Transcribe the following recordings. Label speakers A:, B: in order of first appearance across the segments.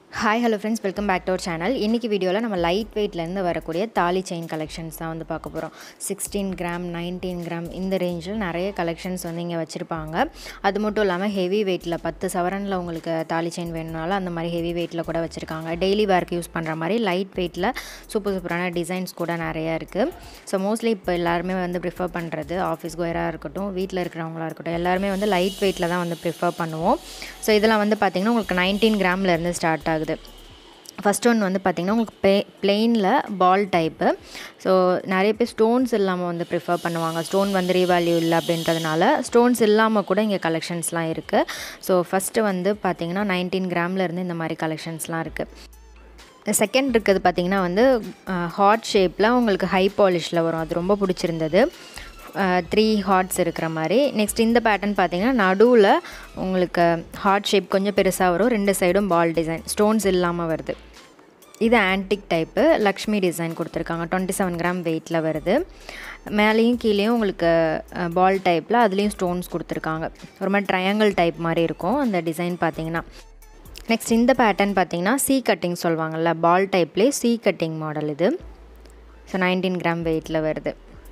A: hi hello friends welcome back to our channel இன்றைக்கி வீடியோவில் நம்ம லைட் வெயிட்லேருந்து வரக்கூடிய தாலி செயின் கலெக்ஷன்ஸ் தான் வந்து பார்க்க போகிறோம் சிக்ஸ்டீன் கிராம் நைன்டீன் கிராம் இந்த ரேஞ்சில் நிறைய கலெக்ஷன்ஸ் வந்து இங்கே வச்சுருப்பாங்க அது மட்டும் இல்லாமல் ஹெவி வெயிட்டில் பத்து சவரனில் உங்களுக்கு தாலி செயின் வேணுனாலும் அந்த மாதிரி ஹெவி வெயிட்டில் கூட வச்சுருக்காங்க டெய்லி வேர்க்கு யூஸ் பண்ணுற மாதிரி லைட் வெயிட்டில் சூப்பர் சூப்பரான டிசைன்ஸ் கூட நிறையா இருக்குது ஸோ மோஸ்ட்லி இப்போ எல்லாருமே வந்து ப்ரிஃபர் பண்ணுறது ஆஃபீஸ் கோயராக இருக்கட்டும் வீட்டில் இருக்கிறவங்களா இருக்கட்டும் எல்லாருமே வந்து லைட் வெயிட்டில் தான் வந்து ப்ரிஃபர் பண்ணுவோம் ஸோ இதெல்லாம் வந்து பார்த்திங்கன்னா உங்களுக்கு நைன்டீன் கிராம்லேருந்து ஸ்டார்ட் ஆகுது ஃபஸ்ட் ஒன் வந்து பார்த்திங்கன்னா உங்களுக்கு ப்ளே பிளெயினில் பால் டைப்பு ஸோ நிறைய பேர் ஸ்டோன்ஸ் இல்லாமல் வந்து ப்ரிஃபர் பண்ணுவாங்க ஸ்டோன் வந்து ரீவேல்யூ இல்லை அப்படின்றதுனால ஸ்டோன்ஸ் இல்லாமல் கூட இங்கே கலெக்ஷன்ஸ்லாம் இருக்குது ஸோ ஃபஸ்ட்டு வந்து பார்த்திங்கன்னா நைன்டீன் கிராம்லேருந்து இந்த மாதிரி கலெக்ஷன்ஸ்லாம் இருக்குது செகண்ட் இருக்கிறது பார்த்திங்கன்னா வந்து ஹாட் ஷேப்பில் உங்களுக்கு ஹை பாலிஷில் வரும் அது ரொம்ப பிடிச்சிருந்தது த்ரீ ஹார்ட்ஸ் இருக்கிற மாதிரி நெக்ஸ்ட் இந்த பேட்டர்ன் பார்த்தீங்கன்னா நடுவில் உங்களுக்கு ஹார்ட் ஷேப் கொஞ்சம் பெருசாக வரும் ரெண்டு சைடும் பால் டிசைன் ஸ்டோன்ஸ் இல்லாமல் வருது இது ஆன்டிக் டைப்பு லக்ஷ்மி டிசைன் கொடுத்துருக்காங்க டுவெண்ட்டி செவன் கிராம் வெயிட்டில் வருது மேலேயும் கீழேயும் உங்களுக்கு பால் டைப்பில் அதுலேயும் ஸ்டோன்ஸ் கொடுத்துருக்காங்க ஒரு மாதிரி ட்ரையாங்கிள் டைப் மாதிரி இருக்கும் அந்த டிசைன் பார்த்தீங்கன்னா நெக்ஸ்ட் இந்த பேட்டர்ன் பார்த்தீங்கன்னா சீ கட்டிங் சொல்லுவாங்கள்ல பால் டைப்லேயே சீ கட்டிங் மாடல் இது ஸோ நைன்டீன் கிராம் வெயிட்டில் வருது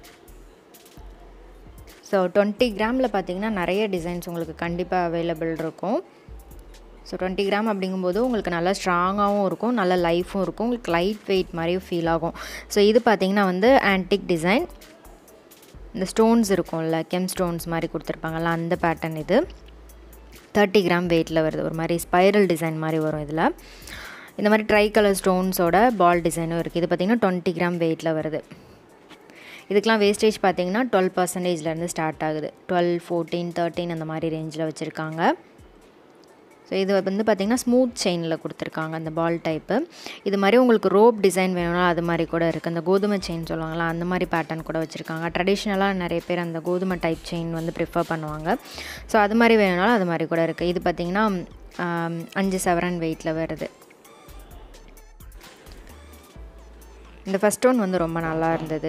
A: ஸோ டுவெண்ட்டி கிராமில் பார்த்தீங்கன்னா நிறைய டிசைன்ஸ் உங்களுக்கு கண்டிப்பாக அவைலபிள் இருக்கும் ஸோ டுவெண்ட்டி கிராம் அப்படிங்கும்போது உங்களுக்கு நல்லா ஸ்ட்ராங்காகவும் இருக்கும் நல்ல லைஃப்பும் இருக்கும் உங்களுக்கு லைட் வெயிட் மாதிரியும் ஃபீல் ஆகும் ஸோ இது பார்த்திங்கன்னா வந்து ஆன்டிக் டிசைன் இந்த ஸ்டோன்ஸ் இருக்கும்ல கெம் ஸ்டோன்ஸ் மாதிரி கொடுத்துருப்பாங்கல்ல அந்த பேட்டர்ன் இது தேர்ட்டி கிராம் வெயிட்டில் வருது ஒரு மாதிரி ஸ்பைரல் டிசைன் மாதிரி வரும் இதில் இந்த மாதிரி ட்ரை கலர் ஸ்டோன்ஸோட பால் டிசைனும் இருக்குது இது பார்த்திங்கன்னா டுவெண்ட்டி கிராம் வெயிட்டில் வருது இதுக்கெலாம் வேஸ்டேஜ் பார்த்தீங்கன்னா டுவெல் பர்சன்டேஜ்லேருந்து ஸ்டார்ட் ஆகுது டுவெல் ஃபோர்டீன் தேர்ட்டின் அந்த மாதிரி ரேஞ்சில் வச்சுருக்காங்க ஸோ இது வந்து பார்த்திங்கன்னா ஸ்மூத் செயினில் கொடுத்துருக்காங்க அந்த பால் டைப்பு இது மாதிரி உங்களுக்கு ரோப் டிசைன் வேணும்னா அது மாதிரி கூட இருக்குது அந்த கோதுமை செயின் சொல்லுவாங்களா அந்த மாதிரி பேட்டர்ன் கூட வச்சுருக்காங்க ட்ரெடிஷ்னலாக நிறைய பேர் அந்த கோதுமை டைப் செயின் வந்து ப்ரிஃபர் பண்ணுவாங்க ஸோ அது மாதிரி வேணுனாலும் அது மாதிரி கூட இருக்குது இது பார்த்திங்கன்னா அஞ்சு செவரன் வெயிட்டில் வருது இந்த ஃபஸ்ட் ஒன் வந்து ரொம்ப நல்லா இருந்தது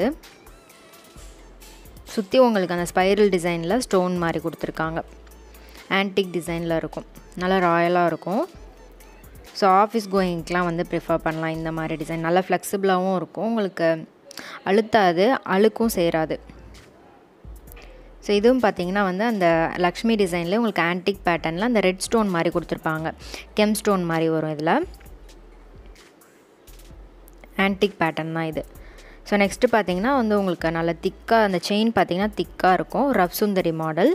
A: சுற்றி உங்களுக்கு அந்த ஸ்பைரல் டிசைனில் ஸ்டோன் மாதிரி கொடுத்துருக்காங்க ஆன்டிக் டிசைனில் இருக்கும் நல்லா ராயலாக இருக்கும் ஸோ ஆஃபீஸ் கோயிங்க்கெலாம் வந்து ப்ரிஃபர் பண்ணலாம் இந்த மாதிரி டிசைன் நல்லா ஃப்ளெக்சிபிளாகவும் இருக்கும் உங்களுக்கு அழுத்தாது அழுக்கும் சேராது ஸோ இதுவும் பார்த்தீங்கன்னா வந்து அந்த லக்ஷ்மி டிசைனில் உங்களுக்கு ஆன்டிக் பேட்டர்னில் அந்த ரெட் ஸ்டோன் மாதிரி கொடுத்துருப்பாங்க கெம் ஸ்டோன் மாதிரி வரும் இதில் ஆன்டிக் பேட்டர்ன் தான் இது ஸோ நெக்ஸ்ட்டு பார்த்தீங்கன்னா வந்து உங்களுக்கு நல்ல திக்காக அந்த செயின் பார்த்தீங்கன்னா திக்காக இருக்கும் ரஃப் சுந்தரி மாடல்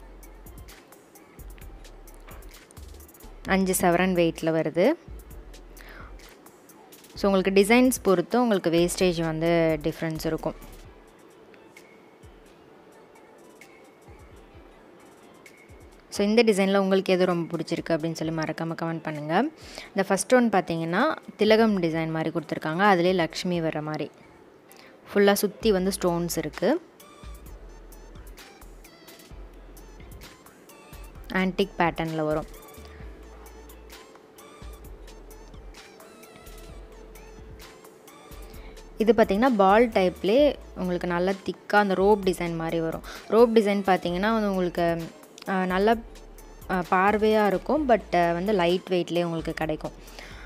A: அஞ்சு செவரன் வெயிட்டில் வருது ஸோ உங்களுக்கு டிசைன்ஸ் பொறுத்து உங்களுக்கு வேஸ்டேஜ் வந்து டிஃப்ரென்ஸ் இருக்கும் ஸோ இந்த டிசைனில் உங்களுக்கு எது ரொம்ப பிடிச்சிருக்கு அப்படின்னு சொல்லி மறக்காமல் கமெண்ட் பண்ணுங்கள் இந்த ஃபஸ்ட் ஒன் பார்த்தீங்கன்னா திலகம் டிசைன் மாதிரி கொடுத்துருக்காங்க அதிலே லக்ஷ்மி வர மாதிரி ஃபுல்லாக சுற்றி வந்து ஸ்டோன்ஸ் இருக்குது ஆன்டிக் பேட்டர்னில் வரும் இது பார்த்திங்கன்னா பால் டைப்லேயே உங்களுக்கு நல்லா திக்காக அந்த ரோப் டிசைன் மாதிரி வரும் ரோப் டிசைன் பார்த்திங்கன்னா வந்து உங்களுக்கு நல்லா பார்வையாக இருக்கும் பட் வந்து லைட் வெயிட்லேயே உங்களுக்கு கிடைக்கும்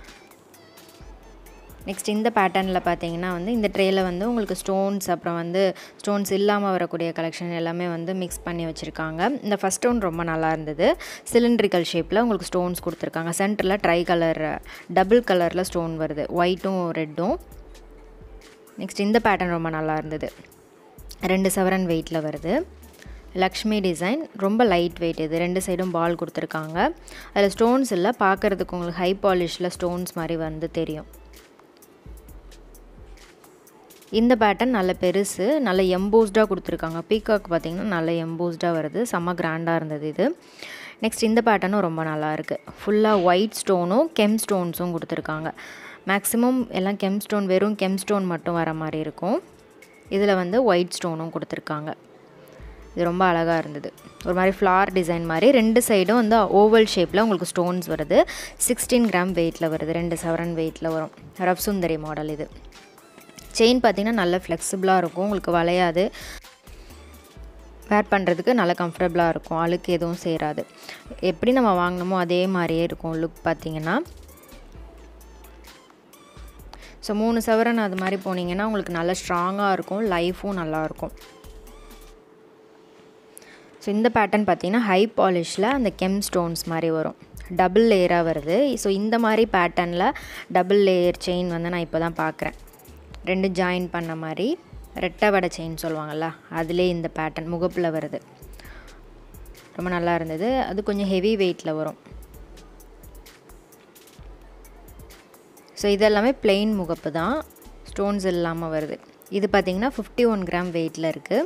A: நெக்ஸ்ட் இந்த பேட்டர்னில் பார்த்தீங்கன்னா வந்து இந்த ட்ரேயில் வந்து உங்களுக்கு ஸ்டோன்ஸ் அப்புறம் வந்து ஸ்டோன்ஸ் இல்லாமல் வரக்கூடிய கலெக்ஷன் எல்லாமே வந்து மிக்ஸ் பண்ணி வச்சுருக்காங்க இந்த ஃபஸ்ட் ஒன் ரொம்ப நல்லா இருந்தது சிலிண்ட்ரிக்கல் ஷேப்பில் உங்களுக்கு ஸ்டோன்ஸ் கொடுத்துருக்காங்க சென்டரில் ட்ரை கலர் டபுள் கலரில் ஸ்டோன் வருது ஒயிட்டும் ரெட்டும் நெக்ஸ்ட் இந்த பேட்டர்ன் ரொம்ப நல்லா இருந்தது ரெண்டு சவரன் வெயிட்டில் வருது லக்ஷ்மி டிசைன் ரொம்ப லைட் வெயிட் இது ரெண்டு சைடும் பால் கொடுத்துருக்காங்க அதில் ஸ்டோன்ஸ் இல்லை பார்க்குறதுக்கு உங்களுக்கு ஹை பாலிஷில் ஸ்டோன்ஸ் மாதிரி வந்து தெரியும் இந்த பேட்டர்ன் நல்ல பெருசு நல்ல எம்போஸ்டாக கொடுத்துருக்காங்க பீகாக் பார்த்திங்கன்னா நல்ல எம்போஸ்டாக வருது செம்ம கிராண்டாக இருந்தது இது நெக்ஸ்ட் இந்த பேட்டர்னும் ரொம்ப நல்லா இருக்குது ஃபுல்லாக ஒயிட் ஸ்டோனும் கெம் ஸ்டோன்ஸும் கொடுத்துருக்காங்க மேக்ஸிமம் எல்லாம் கெம் ஸ்டோன் வெறும் கெம் ஸ்டோன் மட்டும் வர மாதிரி இருக்கும் இதில் வந்து ஒயிட் ஸ்டோனும் கொடுத்துருக்காங்க இது ரொம்ப அழகாக இருந்தது ஒரு மாதிரி ஃப்ளார் டிசைன் மாதிரி ரெண்டு சைடும் வந்து ஓவல் ஷேப்பில் உங்களுக்கு ஸ்டோன்ஸ் வருது சிக்ஸ்டீன் கிராம் வெயிட்டில் வருது ரெண்டு செவரன் வெயிட்டில் வரும் ரஃப் சுந்தரி மாடல் இது செயின் பார்த்திங்கன்னா நல்ல ஃப்ளெக்சிபிளாக இருக்கும் உங்களுக்கு வளையாது வேர் பண்ணுறதுக்கு நல்லா கம்ஃபர்டபுளாக இருக்கும் அழுக்கு எதுவும் சேராது எப்படி நம்ம வாங்கினோமோ அதே மாதிரியே இருக்கும் லுக் பார்த்திங்கன்னா ஸோ மூணு சவரன் அது மாதிரி போனீங்கன்னா உங்களுக்கு நல்லா ஸ்ட்ராங்காக இருக்கும் லைஃபும் நல்லாயிருக்கும் ஸோ இந்த பேட்டர்ன் பார்த்தீங்கன்னா ஹை பாலிஷில் அந்த கெம் ஸ்டோன்ஸ் மாதிரி வரும் டபுள் லேயராக வருது ஸோ இந்த மாதிரி பேட்டர்னில் டபுள் லேயர் செயின் வந்து நான் இப்போ தான் பார்க்குறேன் ரெண்டு ஜாயின் பண்ண மாதிரி ரெட்டை வடை செயின் சொல்லுவாங்கள்ல அதிலே இந்த பேட்டர்ன் முகப்பில் வருது ரொம்ப நல்லா இருந்தது அது கொஞ்சம் ஹெவி வெயிட்டில் வரும் ஸோ இதெல்லாமே பிளெயின் முகப்பு தான் ஸ்டோன்ஸ் இல்லாமல் வருது இது பார்த்திங்கன்னா ஃபிஃப்டி ஒன் கிராம் வெயிட்டில் இருக்குது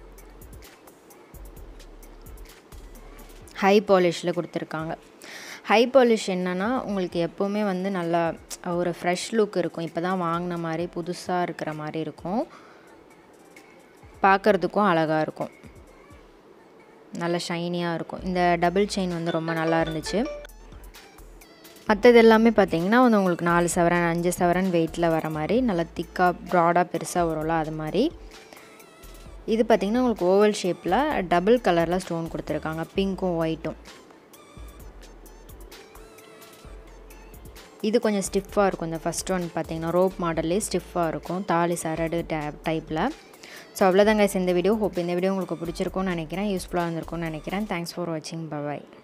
A: ஹை பாலிஷில் கொடுத்துருக்காங்க ஹை பாலிஷ் என்னென்னா உங்களுக்கு எப்போவுமே வந்து நல்லா ஒரு ஃப்ரெஷ் லுக் இருக்கும் இப்போ தான் வாங்கின மாதிரி புதுசாக இருக்கிற மாதிரி இருக்கும் பார்க்குறதுக்கும் அழகாக இருக்கும் நல்லா ஷைனியாக இருக்கும் இந்த டபுள் செயின் வந்து ரொம்ப நல்லா இருந்துச்சு மற்றது எல்லாமே பார்த்தீங்கன்னா வந்து உங்களுக்கு நாலு சவரன் அஞ்சு சவரன் வெயிட்டில் வர மாதிரி நல்லா திக்காக ப்ராடாக பெருசாக வரும்ல அது மாதிரி இது பார்த்திங்கன்னா உங்களுக்கு ஓவல் ஷேப்பில் டபுள் கலரில் ஸ்டோன் கொடுத்துருக்காங்க பிங்க்கும் ஒயிட்டும் இது கொஞ்சம் ஸ்டிஃபாக இருக்கும் இந்த ஃபஸ்ட் ஒன் பார்த்திங்கன்னா ரோப் மாடல்லே ஸ்டிஃபாக இருக்கும் தாலி சரடு டே டைப்பில் ஸோ அவ்வளோதாங்க இந்த வீடியோ ஹோப் இந்த வீடியோ உங்களுக்கு பிடிச்சிருக்கும்னு நினைக்கிறேன் யூஸ்ஃபுல்லாக இருந்திருக்கும்னு நினைக்கிறேன் தேங்க்ஸ் ஃபார் வாட்சிங் பபாய்